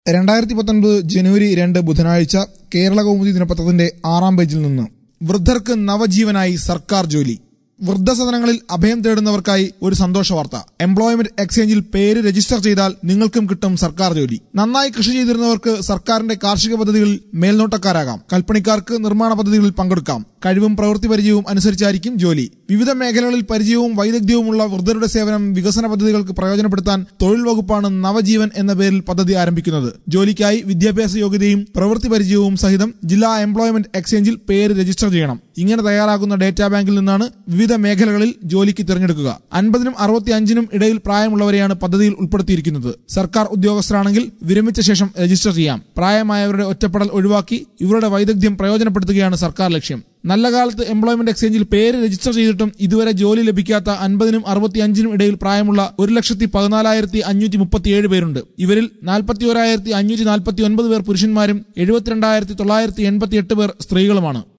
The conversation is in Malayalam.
രണ്ടായിരത്തി പത്തൊൻപത് ജനുവരി രണ്ട് ബുധനാഴ്ച കേരള കൗമുദി ദിനപത്രത്തിന്റെ ആറാം പേജിൽ നിന്ന് വൃദ്ധർക്ക് നവജീവനായി സർക്കാർ ജോലി വൃദ്ധസദനങ്ങളിൽ അഭയം തേടുന്നവർക്കായി ഒരു സന്തോഷ വാർത്ത എംപ്ലോയ്മെന്റ് എക്സ്ചേഞ്ചിൽ പേര് രജിസ്റ്റർ ചെയ്താൽ നിങ്ങൾക്കും കിട്ടും സർക്കാർ ജോലി നന്നായി കൃഷി ചെയ്തിരുന്നവർക്ക് സർക്കാരിന്റെ കാർഷിക പദ്ധതികളിൽ മേൽനോട്ടക്കാരാകാം കൽപ്പണിക്കാർക്ക് നിർമ്മാണ പദ്ധതികളിൽ പങ്കെടുക്കാം കഴിവും പ്രവൃത്തി പരിചയവും അനുസരിച്ചായിരിക്കും ജോലി വിവിധ മേഖലകളിൽ പരിചയവും വൈദഗ്ധ്യവുമുള്ള വൃദ്ധരുടെ സേവനം വികസന പദ്ധതികൾക്ക് പ്രയോജനപ്പെടുത്താൻ തൊഴിൽ വകുപ്പാണ് നവജീവൻ എന്ന പേരിൽ പദ്ധതി ആരംഭിക്കുന്നത് ജോലിക്കായി വിദ്യാഭ്യാസ യോഗ്യതയും പ്രവൃത്തി പരിചയവും സഹിതം ജില്ലാ എംപ്ലോയ്മെന്റ് എക്സ്ചേഞ്ചിൽ പേര് രജിസ്റ്റർ ചെയ്യണം ഇങ്ങനെ തയ്യാറാക്കുന്ന ഡേറ്റാ ബാങ്കിൽ നിന്നാണ് വിവിധ മേഖലകളിൽ ജോലിക്ക് തിരഞ്ഞെടുക്കുക അൻപതിനും അറുപത്തി അഞ്ചിനും ഇടയിൽ പ്രായമുള്ളവരെയാണ് പദ്ധതിയിൽ ഉൾപ്പെടുത്തിയിരിക്കുന്നത് സർക്കാർ ഉദ്യോഗസ്ഥരാണെങ്കിൽ വിരമിച്ച ശേഷം രജിസ്റ്റർ ചെയ്യാം പ്രായമായവരുടെ ഒറ്റപ്പെടൽ ഒഴിവാക്കി ഇവരുടെ വൈദഗ്ധ്യം പ്രയോജനപ്പെടുത്തുകയാണ് സർക്കാർ ലക്ഷ്യം നല്ല കാലത്ത് എംപ്ലോയ്മെന്റ് എക്സ്ചേഞ്ചിൽ പേര് രജിസ്റ്റർ ചെയ്തിട്ടും ഇതുവരെ ജോലി ലഭിക്കാത്ത അൻപതിനും അറുപത്തിയഞ്ചിനും ഇടയിൽ പ്രായമുള്ള ഒരു ലക്ഷത്തി പതിനാലായിരത്തി അഞ്ഞൂറ്റി മുപ്പത്തിയേഴ് പേരുണ്ട് ഇവരിൽ നാൽപ്പത്തി ഒരായിരത്തി അഞ്ഞൂറ്റി നാൽപ്പത്തി ഒൻപത് പേർ പുരുഷന്മാരും എഴുപത്തിരണ്ടായിരത്തി തൊള്ളായിരത്തി എൺപത്തി എട്ട് പേർ സ്ത്രീകളുമാണ്